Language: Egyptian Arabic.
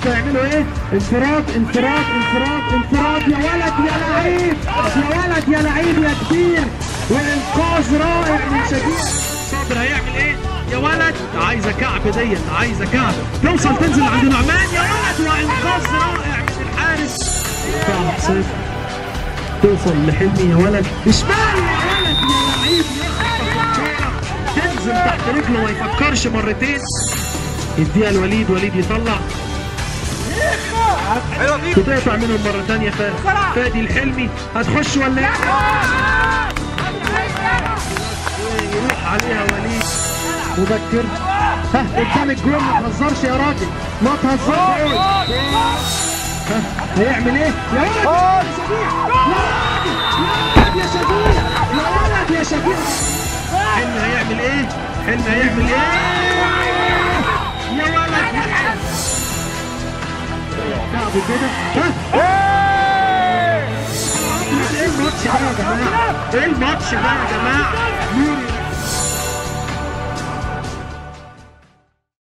بص هيعملوا ايه انفراد انفراد انفراد انفراد يا ولد يا لعيب يا ولد يا لعيب يا كبير وانقاذ رائع من شديد صابر هيعمل ايه يا ولد عايزه كعب ديت عايزه كعب توصل تنزل عند نعمان يا ولد وانقاذ رائع من الحارس طبعا صفر توصل لحلمي يا ولد اشمال يا ولد يا لعيب يخطف الكوره تنزل تحت رجله ما يفكرش مرتين يديها الوليد وليد يطلع تقطع منهم مرة تانية فادي فادي الحلمي هتخش ولا ايه؟ يروح عليها وليد مبكر ها قدام الجول ما تهزرش يا راجل ما تهزرش ها هيعمل ايه؟ يا ولد يا شجيع يا ولد يا شجيع حلمي هيعمل ايه؟ حلمي هيعمل ايه؟ يا ولد يا حلمي كعبه كده ها ايه الماتش ده يا جماعه؟ ايه الماتش ده يا جماعه؟ نور